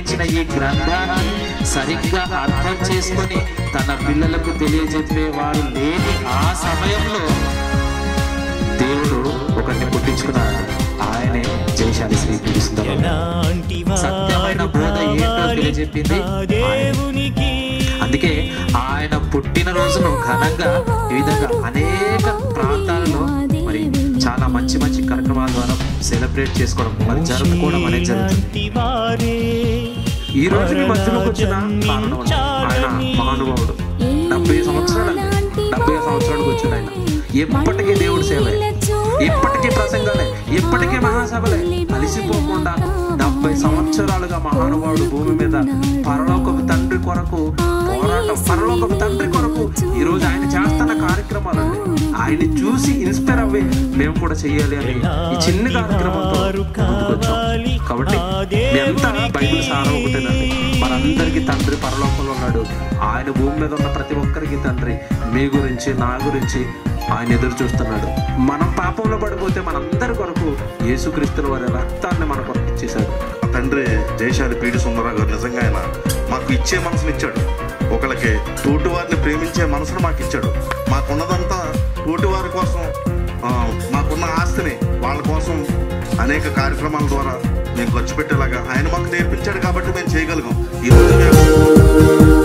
పుట్టించిన ఈ గ్రంథాన్ని సరిగ్గా అర్థం చేసుకొని తన పిల్లలకు తెలియజెప్పే వారు లేని ఆ సమయంలో దేవుడు ఒకరిని పుట్టించుకున్నాడు ఆయనే జయశాలి శ్రీ పిలుస్తున్నారు ఎలాంటి సత్యమైన వారు బోధ ఏంటో కావాలి తెలియజెప్పింది నా ఆయన. దేవునికి అందుకే ఆయన పుట్టిన రోజును ఘనంగా ఈ విధంగా అనేక ప్రాంతాలలో మరి చాలా మంచి మంచి కార్యక్రమాల ద్వారా సెలబ్రేట్ చేసుకోవడం మరి జరుపుకోవడం అనేది జరుగుతుంది లాంటి వారే ఈ రోజు మీ మధ్యలోకి వచ్చిన కారణం ఆయన మహానుభావుడు డెబ్బై సంవత్సరాలు డెబ్బై సంవత్సరాలకు వచ్చాడు ఆయన ఎప్పటికీ దేవుడి సేవే ఎప్పటికీ ప్రసంగాలే ఎప్పటికీ మహాసభలే అలిసిపోకుండా డెబ్బై సంవత్సరాలుగా మహానుభావుడు భూమి మీద పరలోకపు తండ్రి కొరకు పోరాటం పరలోకపు తండ్రి కొరకు ఈ రోజు ఆయన చేస్తున్న కార్యక్రమాలండి ఆయన్ని చూసి ఇన్స్పైర్ అవ్వి మేము కూడా చెయ్యాలి అని ఈ చిన్న కార్యక్రమంతో ముందుకొచ్చాం కాబట్టి ఎంత బైబిల్ సారం ఒకటేనండి మనందరికీ తండ్రి పరలోకంలో ఉన్నాడు ఆయన భూమి మీద ఉన్న ప్రతి ఒక్కరికి తండ్రి మీ గురించి నా గురించి ఆయన ఎదురు చూస్తున్నాడు మనం పాపంలో పడిపోతే మనందరి కొరకు యేసుక్రీస్తుల వారి రక్తాన్ని మన కొరకు ఇచ్చేశాడు తండ్రి జయశాలి పీడి సుందరరావు గారు నిజంగా ఆయన మాకు ఇచ్చే మనసుని ఇచ్చాడు ఒకళ్ళకి తోటి వారిని ప్రేమించే మనసును మాకు ఇచ్చాడు మాకున్నదంతా తోటి వారి కోసం ఆ, మాకున్న ఆస్తిని వాళ్ళ కోసం అనేక కార్యక్రమాల ద్వారా మేము ఖర్చు పెట్టేలాగా ఆయన మాకు నేర్పించాడు కాబట్టి మేము చేయగలిగాం ఈరోజు మేము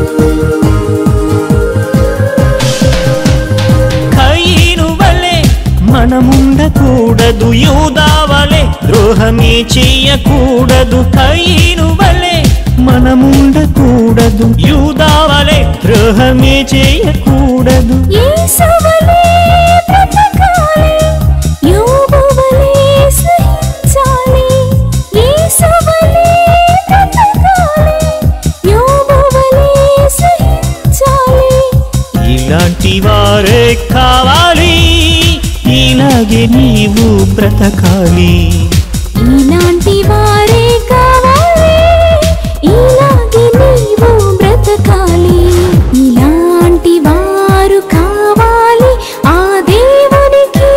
కయ్యను వలె మనముండకూడదు యూదా వలె ద్రోహమే చెయ్యకూడదు కయ్యను వలె మనముండకూడదు యూదా వలె ద్రోహమే చెయ్యకూడదు యేసువలే బ్రతకాలి, యోబువలే సహించాలి. యేసువలే బ్రతకాలి, యోబువలే సహించాలి. ఇలాంటి వారే కావాలి ఇలాగే నీవు బ్రతకాలి ఇలాంటి వారే కావాలి ఇలాగే నీవు బ్రతకాలి ఇలాంటి వారు కావాలి ఆ దేవునికి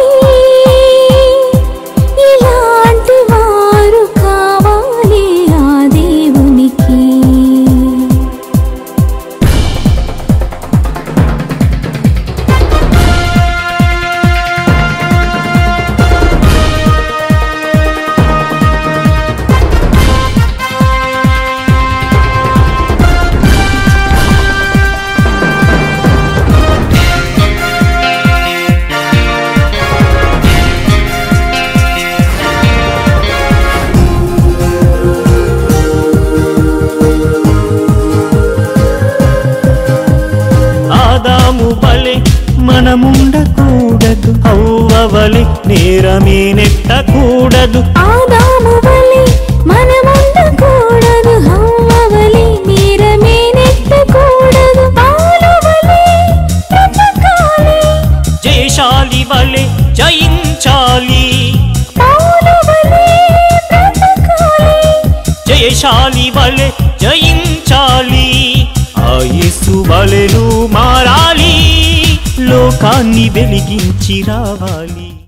ఇలాంటి వారు కావాలి ఆ దేవునికి ఆదాము వలె మనముండకూడదు హవ్వ వలె నేరమే నెట్టకూడదు ఆదాము వలె మనముండకూడదు హవ్వ వలె నేరమే నెట్టకూడదు పాలు వలె బ్రతకాలి జయశాలి వలె జయించాలి పాలు వలె బ్రతకాలి జయశాలి వలె జయించాలి ఆయుసు వలెను మారాలి లోకాన్ని వెలిగించి రావాలి